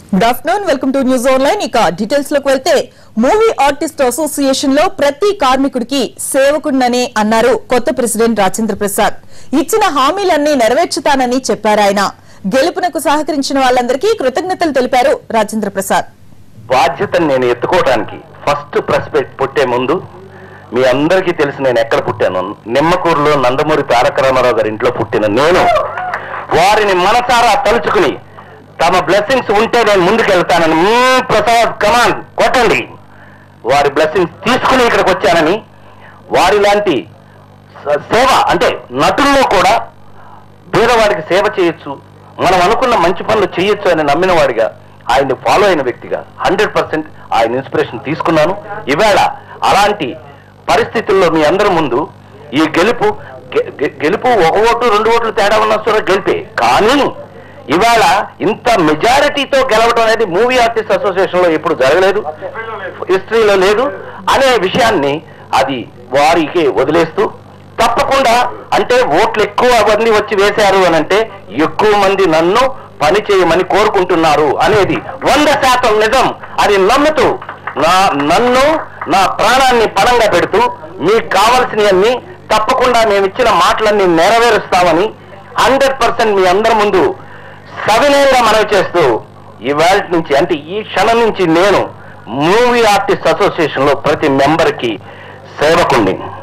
good afternoon welcome to news online ఇక details లోకి వెళ్తే మూవీ ఆర్టిస్ట్ అసోసియేషన్ లో ప్రతి కార్మికుడికి సేవకుడినని అన్నారు కొత్త ప్రెసిడెంట్ రాజేంద్ర ప్రసాద్ ఇచ్చిన హామీలన్నీ నెరవేర్చుతానని చెప్పారు ఆయన గెలుపునకు సహకరించిన వాళ్ళందరికీ కృతజ్ఞతలు తెలిపారు రాజేంద్ర ప్రసాద్ బాధ్యతను నేను ఎత్తుకోవడానికి ఫస్ట్ ప్రెస్ పెట్ పుట్టే ముందు మీ అందరికీ తెలిసి నేను ఎక్కడ పుట్టాను నిమ్మకూరులో నందమూరి తారక రామారావు గారి ఇంట్లో పుట్టిన నేను వారిని మనసారా తలుచుకుని తమ బ్లెస్సింగ్స్ ఉంటే నేను ముందుకు వెళ్తానని "మ్మ్, ప్రసాద్ కమాన్ కొట్టండి వారి బ్లెస్సింగ్స్ తీసుకుని ఇక్కడికి వచ్చానని వారి లాంటి స- సేవ అంటే నటుల్లో కూడా పేదవాడికి సేవ చేయొచ్చు మనం అనుకున్న మంచి పనులు చేయొచ్చు అని నమ్మిన వాడిగా ఆయన్ని ఫాలో అయిన వ్యక్తిగా హండ్రెడ్ పర్సెంట్ ఆయన ఇన్స్పిరేషన్ తీసుకున్నాను ఈవేళ అలాంటి పరిస్థితుల్లో మీ అందరి ముందు ఈ గెలుపు గె- గె- గెలుపు ఒక ఓటు రెండు ఓట్లు తేడా ఉన్న సరే గెలిపే కానీ ఇవాళ ఇంత మెజారిటీతో గెలవడం అనేది మూవీ ఆర్టిస్ట్ అసోసియేషన్ లో ఎప్పుడు జరగలేదు హిస్టరీలో లేదు అనే విషయాన్ని అది వారికి వదిలేస్తూ తప్పకుండా అంటే ఓట్లు ఎక్కువ మంది వచ్చి వేశారు అని అంటే ఎక్కువ మంది నన్ను పని చేయమని కోరుకుంటున్నారు అనేది వంద శాతం నిజం అది నమ్ముతూ నా నన్ను నా ప్రాణాన్ని పణంగా పెడుతూ మీకు కావలసినవన్నీ తప్పకుండా మేము ఇచ్చిన మాటలన్నీ నెరవేరుస్తామని హండ్రెడ్ పర్సెంట్ మీ అందరి ముందు సవినయంగా మనవి చేస్తూ ఇవాళ నుంచి అంటే ఈ క్షణం నుంచి నేను మూవీ ఆర్టిస్ట్ అసోసియేషన్ లో ప్రతి మెంబర్ కి సేవకుండి